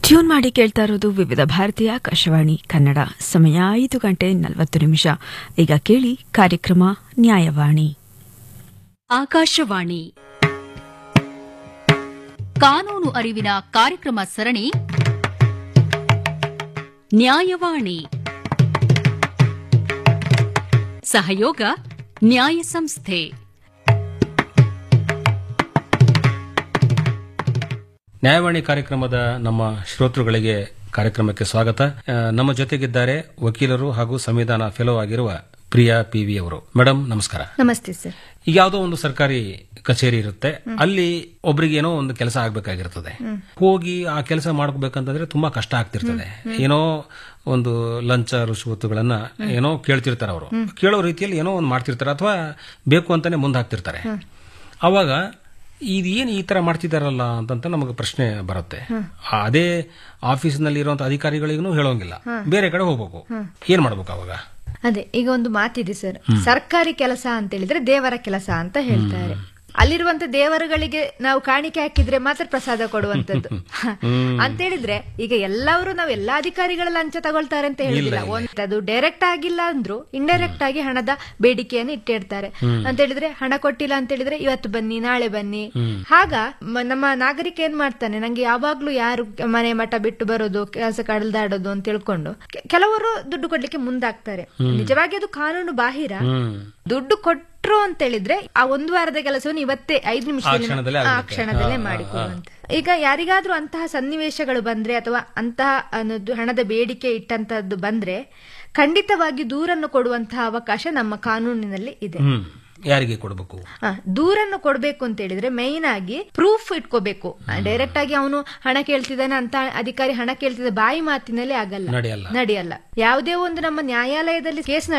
Tune ಮಾಡಿ ಕೇಳ್ತಾ ಇರೋದು ವಿವಿಧ ಭಾರತೀಯ ಆಕಾಶವಾಣಿ ಕನ್ನಡ ಸಮಯ ಐದು ಗಂಟೆ ನಲವತ್ತು ನಿಮಿಷ ಈಗ ಕೇಳಿ ಕಾರ್ಯಕ್ರಮ ನ್ಯಾಯವಾಣಿ ಆಕಾಶವಾಣಿ ಕಾನೂನು ಅರಿವಿನ ಕಾರ್ಯಕ್ರಮ ಸರಣಿ ನ್ಯಾಯವಾಣಿ ಸಹಯೋಗ ನ್ಯಾಯ ಸಂಸ್ಥೆ ನ್ಯಾಯವಾಣಿ ಕಾರ್ಯಕ್ರಮದ ನಮ್ಮ ಶ್ರೋತೃಗಳಿಗೆ ಕಾರ್ಯಕ್ರಮಕ್ಕೆ ಸ್ವಾಗತ ಆ, ನಮ್ಮ ಜೊತೆಗಿದ್ದಾರೆ ವಕೀಲರು ಹಾಗೂ ಸಂವಿಧಾನ ಫೆಲೋ ಆಗಿರುವ ಪ್ರಿಯಾ ಪಿ ವಿ ಅವರು ಮೇಡಮ್ ನಮಸ್ಕಾರ ನಮಸ್ತೆ ಸರ್ ಈಗ ಯಾವುದೋ ಒಂದು ಸರ್ಕಾರಿ ಕಚೇರಿ ಇರುತ್ತೆ ಅಲ್ಲಿ ಒಬ್ರಿಗೆ ಏನೋ ಒಂದು ಕೆಲಸ ಆಗ್ಬೇಕಾಗಿರ್ತದೆ ಹೋಗಿ ಆ ಕೆಲಸ ಮಾಡ್ಕೋಬೇಕಂತಂದ್ರೆ ತುಂಬಾ ಕಷ್ಟ ಆಗ್ತಿರ್ತದೆ ಏನೋ ಒಂದು ಲಂಚ ರುಷವತ್ತುಗಳನ್ನ ಏನೋ ಕೇಳ್ತಿರ್ತಾರೆ ಅವರು ಕೇಳೋ ರೀತಿಯಲ್ಲಿ ಏನೋ ಒಂದು ಮಾಡ್ತಿರ್ತಾರೆ ಅಥವಾ ಬೇಕು ಅಂತಾನೆ ಮುಂದೆ ಹಾಕ್ತಿರ್ತಾರೆ ಅವಾಗ ಇದೇನು ಈ ತರ ಮಾಡ್ತಿದಾರಲ್ಲ ಅಂತಂತ ನಮಗೆ ಪ್ರಶ್ನೆ ಬರುತ್ತೆ ಆ ಅದೇ ಆಫೀಸ್ನಲ್ಲಿ ಇರುವಂತ ಅಧಿಕಾರಿಗಳಿಗೂ ಹೇಳೋಂಗಿಲ್ಲ ಬೇರೆ ಕಡೆ ಹೋಗ್ಬೇಕು ಏನ್ ಮಾಡ್ಬೇಕು ಅವಾಗ ಅದೇ ಈಗ ಒಂದು ಮಾತಿದೆ ಸರ್ ಸರ್ಕಾರಿ ಕೆಲಸ ಅಂತ ಹೇಳಿದ್ರೆ ದೇವರ ಕೆಲಸ ಅಂತ ಹೇಳ್ತಾರೆ ಅಲ್ಲಿರುವಂತ ದೇವರುಗಳಿಗೆ ನಾವು ಕಾಣಿಕೆ ಹಾಕಿದ್ರೆ ಮಾತ್ರ ಪ್ರಸಾದ ಕೊಡುವಂತದ್ದು ಅಂತ ಹೇಳಿದ್ರೆ ಈಗ ಎಲ್ಲವರು ನಾವು ಎಲ್ಲಾ ಅಧಿಕಾರಿಗಳ ಲಂಚ ತಗೊಳ್ತಾರೆ ಅಂತ ಹೇಳಿಲ್ಲ ಒಂದ್ ಅದು ಡೈರೆಕ್ಟ್ ಆಗಿಲ್ಲ ಅಂದ್ರು ಇಂಡೈರೆಕ್ಟ್ ಆಗಿ ಹಣದ ಬೇಡಿಕೆಯನ್ನು ಇಟ್ಟಿರ್ತಾರೆ ಅಂತ ಹೇಳಿದ್ರೆ ಹಣ ಕೊಟ್ಟಿಲ್ಲ ಅಂತ ಹೇಳಿದ್ರೆ ಇವತ್ತು ಬನ್ನಿ ನಾಳೆ ಬನ್ನಿ ಆಗ ಮ- ನಮ್ಮ ನಾಗರಿಕ ಏನ್ ಮಾಡ್ತಾನೆ ನಂಗೆ ಯಾವಾಗ್ಲೂ ಯಾರು ಮನೆ ಮಠ ಬಿಟ್ಟು ಬರೋದು ಕೆಲಸ ಕಡಲ್ದಾಡೋದು ಅಂತ ತಿಳ್ಕೊಂಡು ಕೆ- ಕೆಲವರು ದುಡ್ಡು ಕೊಡ್ಲಿಕ್ಕೆ ಮುಂದಾಗ್ತಾರೆ ನಿಜವಾಗಿ ಅದು ಕಾನೂನು ಬಾಹಿರ ಹ್ಮ್ ದುಡ್ಡು ಕೊಟ್ರು ಅಂತ ಹೇಳಿದ್ರೆ ಆ ಒಂದು ವಾರದ ಕೆಲಸವನ್ನು ಇವತ್ತೇ ಐದು ನಿಮಿಷದಲ್ಲಿ ಕ್ಷಣದಲ್ಲೇ ಆ ಆಗ್ಲಿಕ್ಕೆ. ಕ್ಷಣದಲ್ಲೇ ಮಾಡಿಕೊಡುವಂತ ಈಗ ಯಾರಿಗಾದ್ರೂ ಅಂತಹ ಸನ್ನಿವೇಶಗಳು ಬಂದ್ರೆ ಅಥವಾ ಅಂತಹ ಅನ್ನೋದು ಹಣದ ಬೇಡಿಕೆ ಇಟ್ಟಂತದ್ದು ಬಂದ್ರೆ ಖಂಡಿತವಾಗಿ ದೂರನ್ನು ಕೊಡುವಂತಹ ಅವಕಾಶ ನಮ್ಮ ಕಾನೂನಿನಲ್ಲಿ ಇದೆ ಹ್ಮ್ ಯಾರಿಗೆ ಕೊಡಬೇಕು ಆ, ದೂರನ್ನು ಕೊಡ್ಬೇಕು ಅಂತ ಹೇಳಿದ್ರೆ ಮೇಯ್ನ್ ಆಗಿ ಪ್ರೂಫ್ ಇಟ್ಕೋಬೇಕು ಡೈರೆಕ್ಟ್ ಆಗಿ ಅವನು ಹಣ ಕೇಳ್ತಿದ್ದಾನೆ ಅಂತ ಅಧಿಕಾರಿ ಹಣ ಕೇಳ್ತಿದ್ದ ಬಾಯಿ ಮಾತಿನಲ್ಲಿ ಆಗಲ್ಲ ನಡೆಯಲ್ಲ ನಡೆಯಲ್ಲ ಯಾವುದೇ ಒಂದು ನಮ್ಮ ನ್ಯಾಯಾಲಯದಲ್ಲಿ ಕೇಸ್